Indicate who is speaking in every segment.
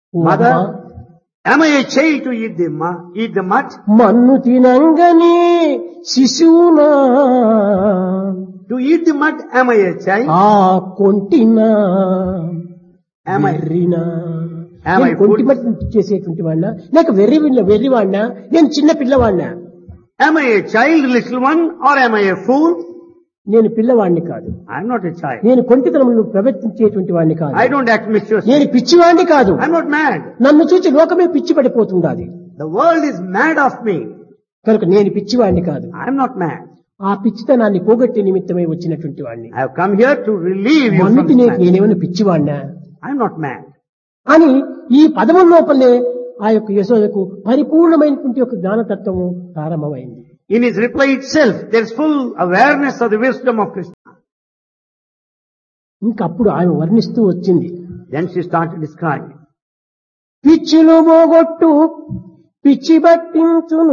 Speaker 1: Mother, am I a child to eat the, mu- eat the mud?
Speaker 2: మన్ను తినంగని శిశువునా
Speaker 1: To eat the mud, am I a child?
Speaker 2: ఆ కొంటినా
Speaker 1: Am I,
Speaker 2: వెర్రినా
Speaker 1: Am I
Speaker 2: నేను కొంటి
Speaker 1: fool?
Speaker 2: మట్టి చేసేటువంటి వాడినా లేక వెర్రి వెర్రివాడినా నేను చిన్న పిల్లవాడినా
Speaker 1: am I a child, little one, or am I a fool?
Speaker 2: నేను పిల్లవాడిని కాదు
Speaker 1: I'm not a child.
Speaker 2: నేను కొంటితనములు ప్రవర్తించేటువంటి వాడిని కాదు
Speaker 1: I don't act mischievous.
Speaker 2: నేను పిచ్చివాడిని కాదు
Speaker 1: I'm not mad.
Speaker 2: నన్ను చూసి లోకమే పిచ్చి పడిపోతుండాలి
Speaker 1: The world is mad of me.
Speaker 2: కనుక నేను పిచ్చివాడిని కాదు
Speaker 1: I'm not mad.
Speaker 2: ఆ పిచ్చితనాన్ని పోగొట్టే నిమిత్తమై వచ్చినటువంటి వాడిని
Speaker 1: I have come here to relieve you from
Speaker 2: మన్ను
Speaker 1: this
Speaker 2: తినే
Speaker 1: madness.
Speaker 2: నేనేమైనా పిచ్చివాడినా
Speaker 1: I'm not mad.
Speaker 2: అని ఈ పదముల లోపలనే ఆ యొక్క యశోదకు పరిపూర్ణమైనటువంటి యొక్క జ్ఞానతత్వము ప్రారంభమైంది
Speaker 1: In his reply itself, there's full awareness of the wisdom of Krishna.
Speaker 2: ఇంకప్పుడు ఆమె వర్ణిస్తూ వచ్చింది
Speaker 1: Then she started describing.
Speaker 2: పిచ్చిలో పోగొట్టు పిచ్చి పట్టించును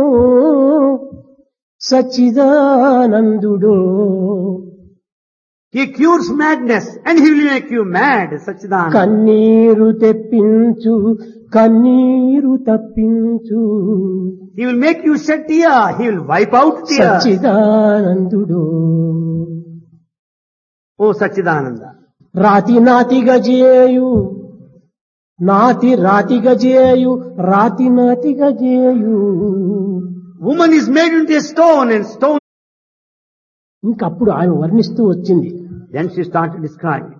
Speaker 2: సచ్చిదానందుడు
Speaker 1: He cures madness and he will make you mad, Sachidananda.
Speaker 2: కన్నీరు తెప్పించు కన్నీరు తప్పించు
Speaker 1: He will make you shed tear. He will wipe out tears.
Speaker 2: సచ్చిదానందుడు
Speaker 1: Oh Sachidananda.
Speaker 2: రాతి నాతిగా చేయు నాతి రాతిగా చేయు రాతి నాతిగా చేయు
Speaker 1: Woman is made into a stone and stone.
Speaker 2: ఇంకప్పుడు ఆమె వర్ణిస్తూ వచ్చింది
Speaker 1: Then she started describing.